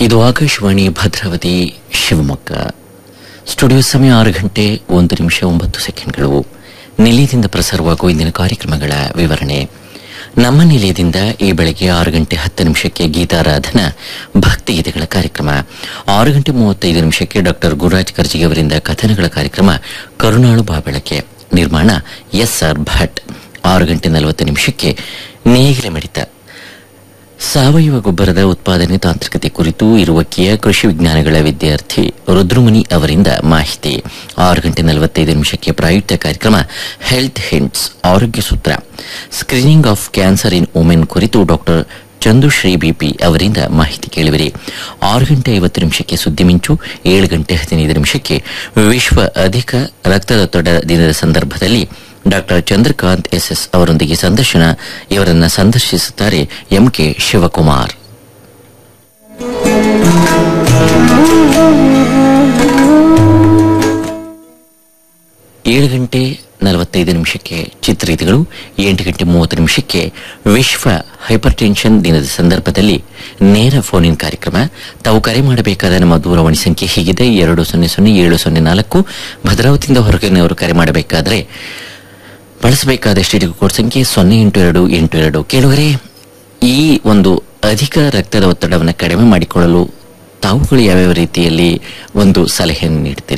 ಇದು ಆಕಾಶವಾಣಿ ಭದ್ರಾವತಿ ಶಿವಮೊಗ್ಗ ಸ್ಟುಡಿಯೋ ಸಮಯ ಆರು ಗಂಟೆ ಒಂದು ನಿಮಿಷ ಒಂಬತ್ತು ಸೆಕೆಂಡ್ಗಳು ನಿಲಯದಿಂದ ಪ್ರಸಾರವಾಗುವ ಇಂದಿನ ಕಾರ್ಯಕ್ರಮಗಳ ವಿವರಣೆ ನಮ್ಮ ನಿಲಯದಿಂದ ಈ ಬೆಳಗ್ಗೆ ಆರು ಗಂಟೆ ಹತ್ತು ನಿಮಿಷಕ್ಕೆ ಗೀತಾರಾಧನಾ ಭಕ್ತಿಗೀತೆಗಳ ಕಾರ್ಯಕ್ರಮ ಆರು ಗಂಟೆ ಮೂವತ್ತೈದು ನಿಮಿಷಕ್ಕೆ ಡಾಕ್ಟರ್ ಗುರುರಾಜ್ ಕರ್ಜಿಗೆ ಅವರಿಂದ ಕಥನಗಳ ಕಾರ್ಯಕ್ರಮ ಕರುಣಾಳು ಬಾಬೆಳಕೆ ನಿರ್ಮಾಣ ಎಸ್ ಆರ್ ಭಟ್ ಆರು ಗಂಟೆ ನಲವತ್ತು ನಿಮಿಷಕ್ಕೆ ನೇಗಿಲ ಮಿಡಿತ ಸಾವಯವ ಗೊಬ್ಬರದ ಉತ್ಪಾದನೆ ತಾಂತ್ರಿಕತೆ ಕುರಿತು ಇರುವಕ್ಕಿಯ ಕೃಷಿ ವಿಜ್ಞಾನಗಳ ವಿದ್ಯಾರ್ಥಿ ರುದ್ರಮುನಿ ಅವರಿಂದ ಮಾಹಿತಿ ಆರು ಗಂಟೆ ನಲವತ್ತೈದು ನಿಮಿಷಕ್ಕೆ ಪ್ರಾಯುಕ್ತ ಕಾರ್ಯಕ್ರಮ ಹೆಲ್ತ್ ಹಿಂಟ್ಸ್ ಆರೋಗ್ಯ ಸೂತ್ರ screening of cancer in women ಕುರಿತು ಡಾಕ್ಟರ್ ಚಂದುಶ್ರೀ ಬಿಪಿ ಅವರಿಂದ ಮಾಹಿತಿ ಕೇಳುವಿರಿ ಆರು ಗಂಟೆ ಐವತ್ತು ನಿಮಿಷಕ್ಕೆ ಸುದ್ದಿ ಮಿಂಚು ಏಳು ಗಂಟೆ ಹದಿನೈದು ನಿಮಿಷಕ್ಕೆ ವಿಶ್ವ ಅಧಿಕ ರಕ್ತದೊತ್ತಡ ದಿನದ ಸಂದರ್ಭದಲ್ಲಿ ಡಾಕ್ಟರ್ ಚಂದ್ರಕಾಂತ್ ಎಸ್ಎಸ್ ಅವರೊಂದಿಗೆ ಸಂದರ್ಶನ ಇವರನ್ನ ಸಂದರ್ಶಿಸುತ್ತಾರೆ ಎಂಕೆ ಶಿವಕುಮಾರ್ ಏಳು ಗಂಟೆ ನಲವತ್ತೈದು ನಿಮಿಷಕ್ಕೆ ಚಿತ್ರಗೀತೆಗಳು ಎಂಟು ಗಂಟೆ ಮೂವತ್ತು ನಿಮಿಷಕ್ಕೆ ವಿಶ್ವ ಹೈಪರ್ ಟೆನ್ಷನ್ ದಿನದ ಸಂದರ್ಭದಲ್ಲಿ ನೇರ ಫೋನ್ ಇನ್ ಕಾರ್ಯಕ್ರಮ ತಾವು ಕರೆ ಮಾಡಬೇಕಾದ ನಮ್ಮ ದೂರವಾಣಿ ಸಂಖ್ಯೆ ಹೀಗಿದೆ ಎರಡು ಸೊನ್ನೆ ಸೊನ್ನೆ ಏಳು ಸೊನ್ನೆ ನಾಲ್ಕು ಭದ್ರಾವತಿಯಿಂದ ಹೊರಗಿನವರು ಕರೆ ಮಾಡಬೇಕಾದರೆ ಬಳಸಬೇಕಾದ ಸ್ಟೇಡಿಯೋ ಕೋಡ್ ಸಂಖ್ಯೆ ಸೊನ್ನೆ ಎಂಟು ಎರಡು ಎಂಟು ಎರಡು ಕೇಳುವರೆ ಈ ಒಂದು ಅಧಿಕ ರಕ್ತದ ಒತ್ತಡವನ್ನು ಕಡಿಮೆ ಮಾಡಿಕೊಳ್ಳಲು ತಾವುಗಳು ಯಾವ್ಯಾವ ರೀತಿಯಲ್ಲಿ ಒಂದು ಸಲಹೆಯನ್ನು ನೀಡ್ತೀರಿ